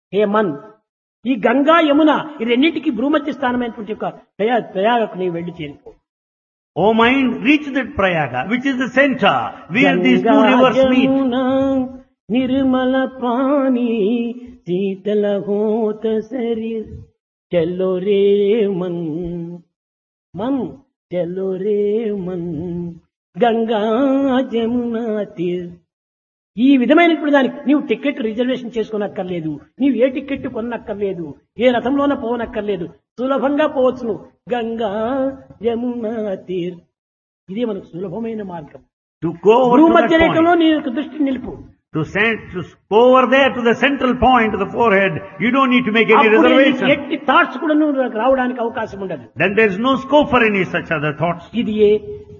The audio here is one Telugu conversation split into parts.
హే మన్ ఈ గంగా యమున ఈ రెండింటికి భూమధ్య స్థానమైనటువంటి యొక్క ప్రయా ప్రయాగకు నీవు వెళ్లి చేరిపో O mind, reach that Prayaga, which is the center, where these two rivers meet. Yamuna Nirmala pani శీతల హోత శరీర్ చలో రే మన్ మన్ చలో రే మన్ గంగా జమునా తీర్ ఈ విధమైనటువంటి దానికి నీవు టికెట్ రిజర్వేషన్ చేసుకోనక్కర్లేదు నీవు ఏ టికెట్ కొనక్కర్లేదు ఏ రథంలోన పోవనక్కర్లేదు సులభంగా పోవచ్చును గంగా యమునా తీర్ ఇది మనకు సులభమైన మార్గం To go over to భూమధ్య that రేఖలో point, నీ యొక్క దృష్టి నిలుపు to send, to go over there to the central point of the forehead, you don't need to make any అప్పుడే నీకు reservation. ఎట్టి థాట్స్ కూడా నువ్వు రావడానికి అవకాశం ఉండదు Then there is no scope for any such other thoughts. ఇది ఏ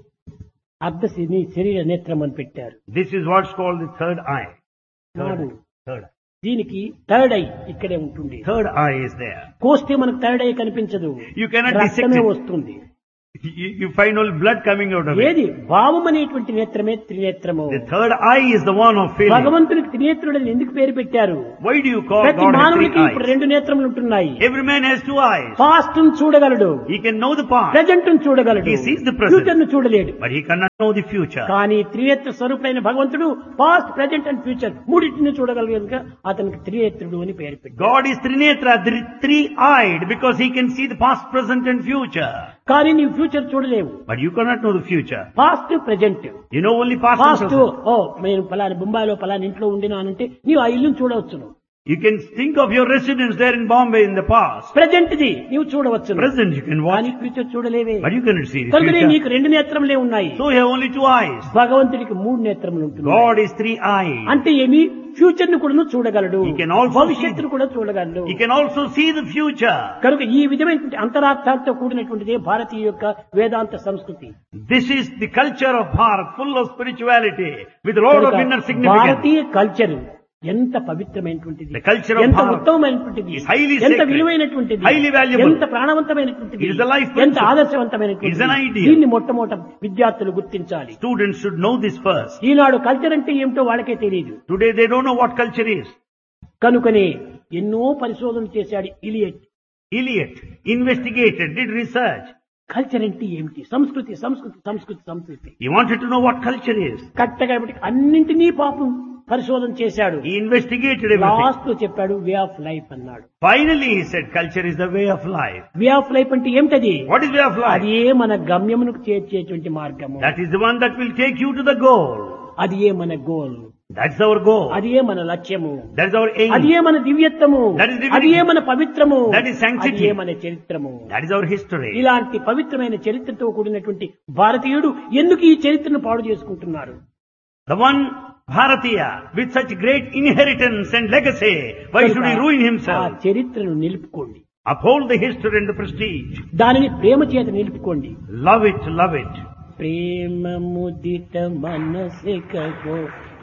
అర్ధ నీ శరీర నేత్రం అని పెట్టారు This is what's called the third eye. Third, నాడు. third, దీనికి థర్డ్ ఐ ఇక్కడే ఉంటుంది third eye is there. కోస్తే మనకు థర్డ్ ఐ కనిపించదు You cannot dissect రక్తమే it. వస్తుంది You, you find only blood coming out of it. ఏది భావం అనేటువంటి నేత్రమే త్రినేత్రము The third eye is the one of feeling. భగవంతునికి త్రినేత్రుడని ఎందుకు పేరు పెట్టారు Why do you call ప్రతి God as three మానవునికి ఇప్పుడు eyes? రెండు నేత్రములు ఉంటున్నాయి Every man has two eyes. Past చూడగలడు He can know the past, present చూడగలడు He sees the present. Future ను చూడలేడు but he cannot know the future. కానీ త్రినేత్ర స్వరూపుడైన భగవంతుడు పాస్ట్ ప్రజెంట్ అండ్ ఫ్యూచర్ మూడింటిని చూడగలడు కనుక అతనికి త్రినేత్రుడు అని పేరు పెట్టారు God is Trinetra, the three-eyed, because he can see the past, present and future. కానీ నీవు ఫ్యూచర్ చూడలేవు But you cannot know the future. Past present You know only past and past present. ఓ నేను పలాని బొంబాయిలో పలాని ఇంట్లో ఉండినానంటే నీవు ఆ ఇల్లును చూడవచ్చును You can think of your residence there in Bombay in the past. Present ది నీవు చూడవచ్చును Present you can watch, కానీ ఫ్యూచర్ చూడలేవే but you cannot see the కనుకనే future. నీకు రెండు నేత్రములే ఉన్నాయి So you have only two eyes. భగవంతుడికి మూడు నేత్రములు ఉంటుంది God is three-eyed. అంటే ఏమి ఫ్యూచర్ ను కూడా చూడగలడు He can also భవిష్యత్తును కూడా చూడగలడు He can also see the future. కనుక ఈ విధమైనటువంటి అంతరార్థాలతో కూడినటువంటిదే భారతీయ యొక్క వేదాంత సంస్కృతి This is the culture of Bharat, full of spirituality, with a lot of కనుక inner significance. భారతీయ కల్చర్ ఎంత పవిత్రమైనటువంటిది The culture of ఎంత Bharat ఉత్తమమైనటువంటిది is highly ఎంత sacred, విలువైనటువంటిది highly valuable. ఎంత ప్రాణవంతమైనటువంటిది It is a life ఎంత principle. ఆదర్శవంతమైనటువంటిది It is an ideal. దీన్ని మొట్టమొదట విద్యార్థులు గుర్తించాలి Students should know this first. ఈనాడు కల్చర్ అంటే ఏమిటో వాళ్ళకే తెలియదు Today they don't know what culture is. కనుకనే ఎన్నో పరిశోధనలు చేశాడు Eliot Eliot investigated, did research. Culture అంటే ఏమిటి సంస్కృతి సంస్కృతి సంస్కృతి సంస్కృతి He wanted to know what culture is. కరెక్ట్గా కాబట్టి అన్నింటినీ పాపం పరిశోధన చేశాడు He investigated everything. లాస్ట్ లో చెప్పాడు వే ఆఫ్ లైఫ్ అన్నాడు Finally he said culture is the way of life. Way of life అంటే ఏమిటది What is way of life? అది ఏ మన గమ్యమునకు చేర్చేటువంటి మార్గము That is the one that will take you to the goal. అది ఏ మన గోల్ That's our goal. అది ఏ మన లక్ష్యము That's our అది aim. ఏ మన దివ్యత్వము That is divinity. అది ఏ మన పవిత్రము That is sanctity. అది ఏ మన చరిత్రము That is our history. ఇలాంటి పవిత్రమైన చరిత్రతో కూడినటువంటి భారతీయుడు ఎందుకు ఈ చరిత్రను పాడు చేసుకుంటున్నారు The one Bharatiya with such great inheritance and legacy, why should he ruin ఆ himself? చరిత్రను నిలుపుకోండి Uphold the history and the prestige. దానిని ప్రేమ చేత నిలుపుకోండి Love it, love it. Prema ముదిత మనసికో